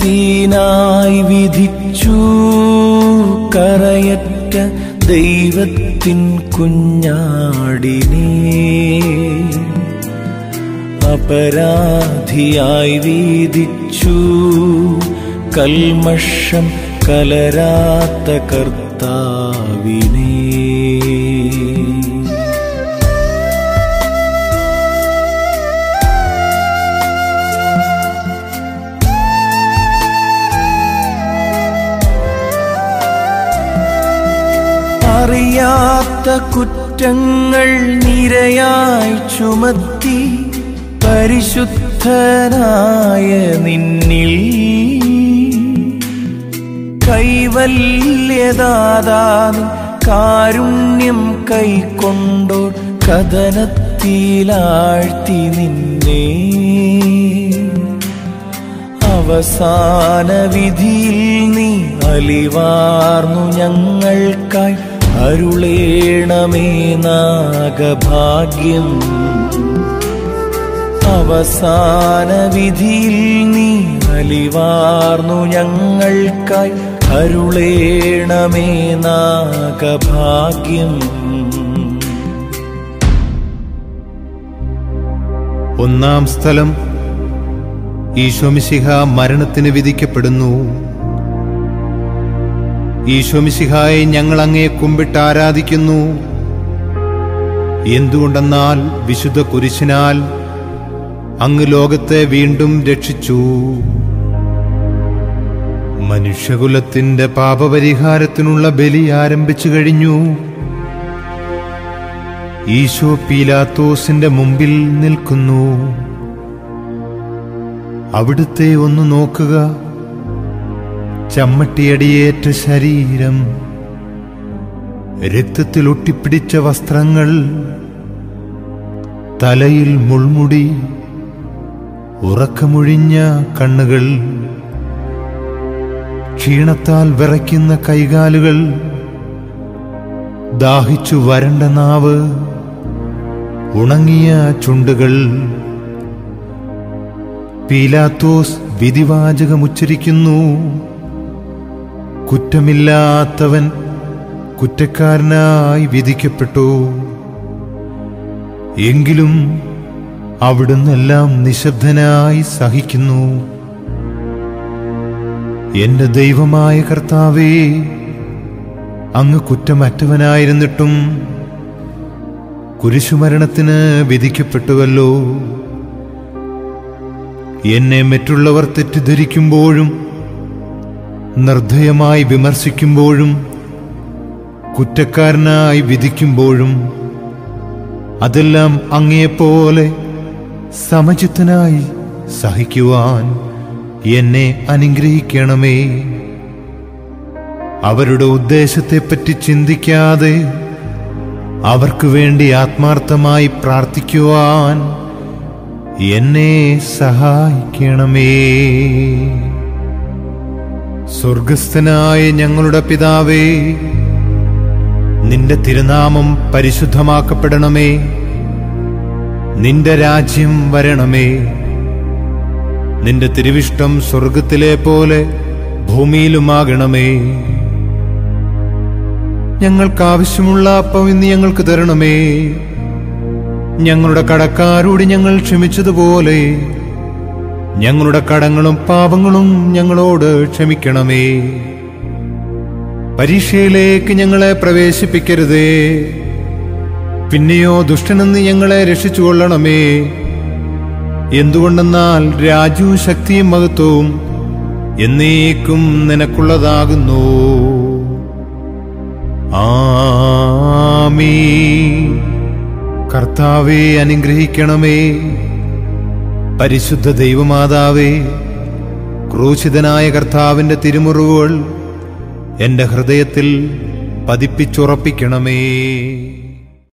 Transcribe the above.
ദൈവത്തിനായി വിധിച്ചു കറയറ്റ ദൈവത്തിൻ കുഞ്ഞാടിനെ അപരാധിയായി വീതിച്ചു കൽമഷം കലരാത്ത കർത്താവിനെ അറിയാത്ത കുറ്റങ്ങൾ നിരയായി ചുമത്തി പരിശുദ്ധനായ നിന്നിൽ കൈവല്യദാതാവിൻ കാരുണ്യം കൈക്കൊണ്ടോർ കഥനത്തിലാഴ്ത്തി നിന്നെ അവസാന വിധിയിൽ നീ അലിവാർന്നു ഞങ്ങൾക്കായി അരുളേണമേ നാഗഭാഗ്യം അവസാന വിധിയിൽ നീ അലിവാർന്നു ഞങ്ങൾക്കായി അരുളേണമേ നാഗഭാഗ്യം ഒന്നാം സ്ഥലം ഈശോമിശിഹ മരണത്തിന് വിധിക്കപ്പെടുന്നു ഈശോമിശിഹായെ ഞങ്ങൾ അങ്ങേ കുമ്പിട്ട് ആരാധിക്കുന്നു എന്തുകൊണ്ടെന്നാൽ വിശുദ്ധ കുരിശിനാൽ അങ്ങ് ലോകത്തെ വീണ്ടും രക്ഷിച്ചു മനുഷ്യകുലത്തിന്റെ പാപപരിഹാരത്തിനുള്ള ബലി ആരംഭിച്ചു കഴിഞ്ഞു ഈശോ പീലാത്തോസിന്റെ മുമ്പിൽ നിൽക്കുന്നു അവിടുത്തെ ഒന്ന് നോക്കുക ചമ്മട്ടിയടിയേറ്റ ശരീരം രക്തത്തിൽ ഒട്ടിപ്പിടിച്ച വസ്ത്രങ്ങൾ തലയിൽ മുൾമുടി ഉറക്കമൊഴിഞ്ഞ കണ്ണുകൾ ക്ഷീണത്താൽ വിറയ്ക്കുന്ന കൈകാലുകൾ ദാഹിച്ചു വരണ്ട നാവ് ഉണങ്ങിയ ചുണ്ടുകൾ പീലാത്തോസ് വിധിവാചകമുച്ചരിക്കുന്നു കുറ്റമില്ലാത്തവൻ കുറ്റക്കാരനായി വിധിക്കപ്പെട്ടു എങ്കിലും അവിടുന്നെല്ലാം നിശബ്ദനായി സഹിക്കുന്നു എന്റെ ദൈവമായ കർത്താവേ അങ്ങ് കുറ്റമറ്റവനായിരുന്നിട്ടും കുരിശുമരണത്തിന് വിധിക്കപ്പെട്ടുവല്ലോ എന്നെ മറ്റുള്ളവർ തെറ്റിദ്ധരിക്കുമ്പോഴും നിർദ്ധയമായി വിമർശിക്കുമ്പോഴും കുറ്റക്കാരനായി വിധിക്കുമ്പോഴും അതെല്ലാം അങ്ങയെപ്പോലെ സമചിത്തനായി സഹിക്കുവാൻ എന്നെ അനുഗ്രഹിക്കണമേ അവരുടെ ഉദ്ദേശത്തെപ്പറ്റി ചിന്തിക്കാതെ അവർക്ക് വേണ്ടി ആത്മാർത്ഥമായി പ്രാർത്ഥിക്കുവാൻ എന്നെ സഹായിക്കണമേ സ്വർഗസ്ഥനായ ഞങ്ങളുടെ പിതാവേ നിന്റെ തിരുനാമം പരിശുദ്ധമാക്കപ്പെടണമേ നിന്റെ രാജ്യം വരണമേ നിന്റെ തിരുവിഷ്ടം സ്വർഗത്തിലെ പോലെ ഭൂമിയിലുമാകണമേ ഞങ്ങൾക്ക് ആവശ്യമുള്ള അപ്പം ഇന്ന് ഞങ്ങൾക്ക് തരണമേ ഞങ്ങളുടെ കടക്കാരോട് ഞങ്ങൾ ക്ഷമിച്ചതുപോലെ ഞങ്ങളുടെ കടങ്ങളും പാപങ്ങളും ഞങ്ങളോട് ക്ഷമിക്കണമേ പരീക്ഷയിലേക്ക് ഞങ്ങളെ പ്രവേശിപ്പിക്കരുതേ പിന്നെയോ ദുഷ്ടനെന്ന് ഞങ്ങളെ രക്ഷിച്ചുകൊള്ളണമേ എന്തുകൊണ്ടെന്നാൽ രാജു ശക്തിയും മഹത്വവും എന്നേക്കും നിനക്കുള്ളതാകുന്നു ആമീ കർത്താവെ അനുഗ്രഹിക്കണമേ പരിശുദ്ധ ദൈവമാതാവേ ക്രൂശിതനായ കർത്താവിന്റെ തിരുമുറിവുകൾ എന്റെ ഹൃദയത്തിൽ പതിപ്പിച്ചുറപ്പിക്കണമേ